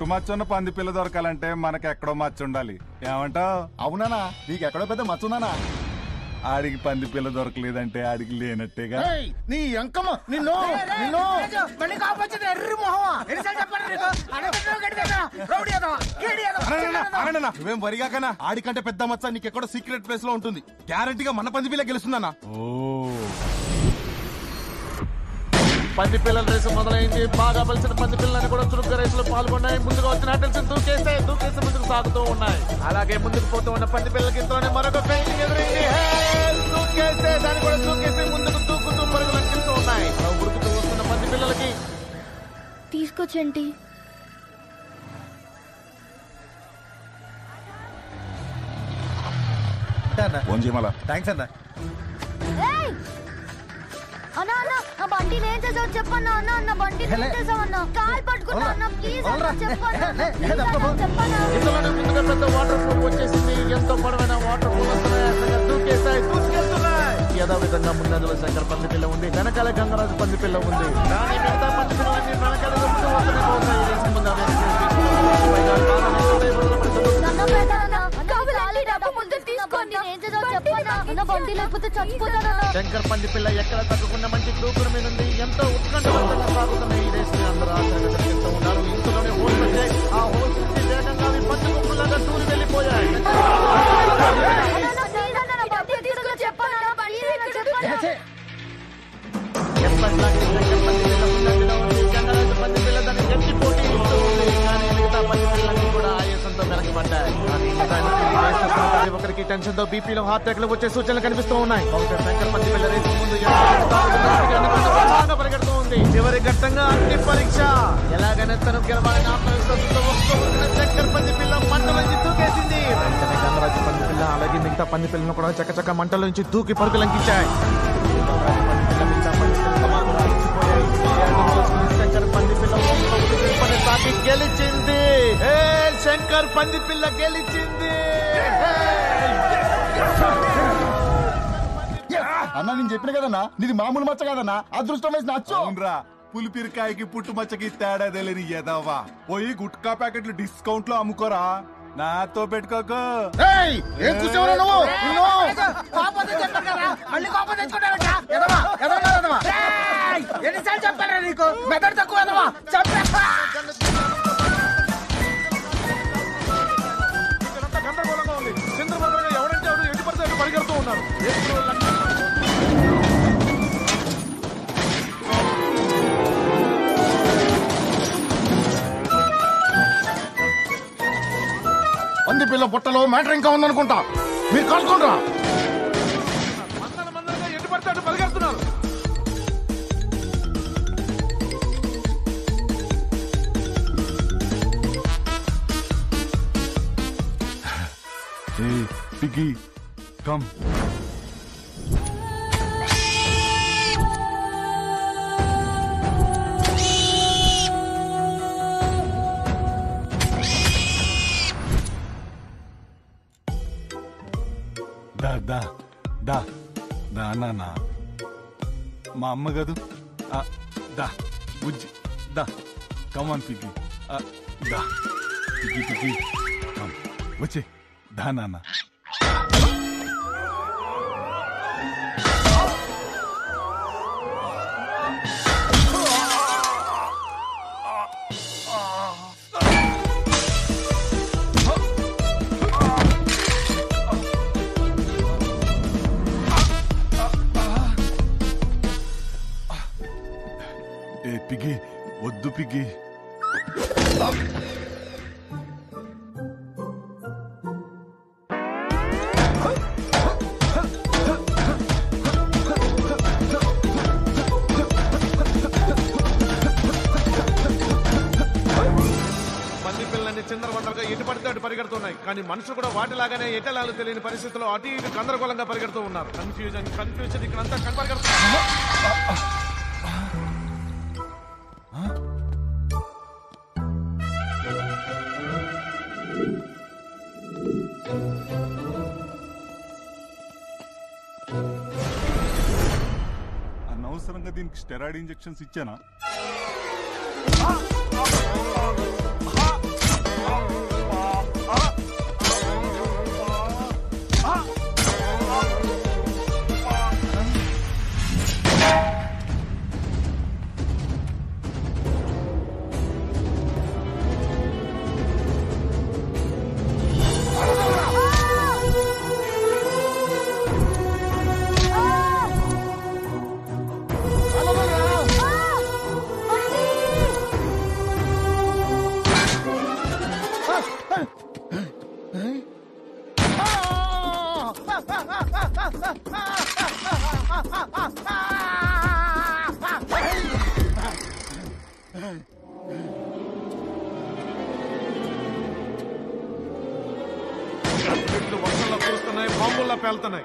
మచ్చ ఉన్న పంది పిల్ల దొరకాలంటే మనకి ఎక్కడో మచ్చ ఉండాలి ఏమంటావ్ అవునానా నీకు ఎక్కడో పెద్ద మచ్చుందానా ఆడికి పంది పిల్ల దొరకలేదంటే ఆడికి లేనట్టేగా నీ ఎంకమ్మ నిన్ను నిన్ను మళ్ళీ కాపొచ్చింది ఎర్రి మొహమా ఎన్నిసార్లు చెప్పాను నీకు అడగట్లేదు గడిదేదా రౌడీ ఏదో కేడి ఏదో నువ్వేం వరిగాకనా ఆడికంటే పెద్ద మచ్చ నీకు ఎక్కడో సీక్రెట్ ప్లేస్ లో ఉంటుంది గ్యారంటీగా మన పంది పిల్ల గెలుస్తుందన్నా ఓ పంది పిల్లల రేసు మొదలైంది బాగా బలిసిన పంది పిల్లలని కూడా చురుగ్గా రేసులో పాల్గొన్నాయి ముందుగా వచ్చిన అటల్స్ దూకేస్తే దూకేస్తే ముందుకు సాగుతూ ఉన్నాయి అలాగే ముందుకు పోతూ ఉన్న పంది పిల్లలకి ఇంతలోనే మరొక ఫెయిలింగ్ ఎదురైంది హే! దూకేస్తే దాన్ని కూడా దూకేసి ముందుకు దూకుతూ పరుగులు అంకిస్తూ ఉన్నాయి అలా ఉరుకుతూ వస్తున్న పంది పిల్లలకి తీసుకొచ్చండి ఫోన్ చేయమలా థ్యాంక్స్ అన్న ఏయ్! అన్నా అన్న నా బండి ఏం చేసావు చెప్పన్నా అన్న నా బండి ఏం చేసావు అన్న కాల్ పట్టుకున్నా అన్న ప్లీజ్ అన్న చెప్పన్నా ప్లీజ్ అన్న చెప్పన్నా ఇంతలోనే ముందుగా పెద్ద వాటర్ ఫాల్ వచ్చేసింది ఎంతో పొడవైన వాటర్ ఫాల్ వస్తున్నాయి దూకేస్తాయి దూకేస్తున్నాయి ఏదో విధంగా ముందంజలో శంకర్ పంది పిల్ల ఉంది వెనకాల గంగరాజు పంది పిల్ల ఉంది కానీ మిగతా పంది పిల్లలన్నీ వెనకాల దొరుకుతూ వస్తూనే పోతాయి ఈ రేసు ముందు అవే పైగా కాలం ఎక్కువై వదలబడుతుంది. నన్ను పెట్టాలన్న కావాలంటే డబ్బు ముందు తీసుకోండి ఏం చేసావు చెప్పన్నా నా బండి లేకపోతే చచ్చిపోతానన్నా శంకర్ పంది పిల్ల ఎక్కడ తగ్గకుండా మంచి దూకుడు మీద ఉంది ఎంతో ఉత్కంఠవంతంగా సాగుతున్న ఈ రేస్ ని అందరూ ఆశ్చర్యంగా తిరుగుతూ ఉన్నారు ఇంతలోనే హోల్స్ వచ్చాయి ఆ హోల్స్ నుంచి వేగంగా అవి పంది కుక్కలాగా టూరి వెళ్ళిపోయాయి ఎప్పటిలాగే శంకర్ పంది పిల్ల ముందంజలో ఉంది గంగరాజు పంది పిల్ల దాన్ని ఎత్తి పోటీ ఇస్తూ ఉంది కానీ మిగతా పంది పిల్లలన్నీ కూడా ఆయాసంతో వెనకబడ్డాయి కానీ నిజానికి ఈ రేస్ చూస్తున్న ప్రతి ఒక్కరికి టెన్షన్ తో బీపీలో హార్ట్ అటాక్ లు వచ్చే సూచనలు కనిపిస్తూ ఉన్నాయి బహుశా శంకర్ పంది పిల్ల రేసు ముందు ఎంతో అనుకుంటూ బాగా పరిగెడుతూ ఉంది చివరి ఘట్టంగా అగ్ని పరీక్ష ఎలాగైనా తను గెలవాలని ఆత్మవిశ్వాసంతో వస్తూ ఉన్న శంకర్ పంది పిల్ల మంటల నుంచి దూకేసింది వెంటనే గంగరాజు పంది పిల్ల అలాగే మిగతా పంది పిల్లను కూడా చక్కచక్క మంటల నుంచి దూకి పరుగు లంకించాయి శంకర్ పంది పిల్ల పని సాగి గెలిచింది ఏ శంకర్ పంది పిల్ల గెలిచింది అన్న నేను చెప్పిన కదన్నా నీది మామూలు మచ్చ కదన్నా అదృష్టం వేసి నచ్చు అవునరా పులిపిరికాయకి పుట్టు మచ్చకి తేడా తెలియని ఎదవా పోయి గుట్కా ప్యాకెట్లు డిస్కౌంట్ లో అమ్ముకోరా నాతో పెట్టుకోకు ఏం కూర్చోవరా నువ్వు నిన్ను కోపం తెచ్చుకుంటారు కదా మళ్ళీ కోపం తెచ్చుకుంటారట ఎదవా ఎదవా ఎదవా ఏయ్! ఎన్నిసార్లు చెప్పారా నీకు మెదడు తక్కువ ఎదవా చెప్పా ఇక్కడంతా గందరగోళంగా ఉంది చంద్రబాబు ఎవరంటే ఎవరు ఎటు పడితే అటు పరిగెడుతూ ఉన్నారు ఎప్పుడు లక్ష- పంది పిల్ల పుట్టలో మ్యాటర్ ఇంకా ఉందనుకుంటా మీరు కలుసుకుంటారా మందల మందలుగా ఎటు పడితే అటు పరిగెడుతున్నారు ఏ పిగి కమ్ దా దా దా దా నాన్న మా అమ్మ కదూ ఆ, దా బుజ్జి దా కమాన్ పిగి ఆ, దా పిగి పిగి కమ్ వచ్చే దా నాన్న ఏ పిగి వద్దు పిగి పంది పిల్లల్ని చిందరవందరగా ఎటు పడితే అటు పరిగెడుతున్నాయి కానీ మనుషులు కూడా వాటిలాగానే ఎటలాలు తెలియని పరిస్థితుల్లో అటు ఇటు గందరగోళంగా పరిగెడుతూ ఉన్నారు కన్ఫ్యూజన్ కన్ఫ్యూజన్ ఇక్కడంతా కనపరిగెడుతున్నారు అనవసరంగా దీనికి స్టెరాయిడ్ ఇంజెక్షన్స్ ఇచ్చానా చెట్లు వర్షంలో కురుస్తున్నాయి బాంబుల్లా పేలుతున్నాయి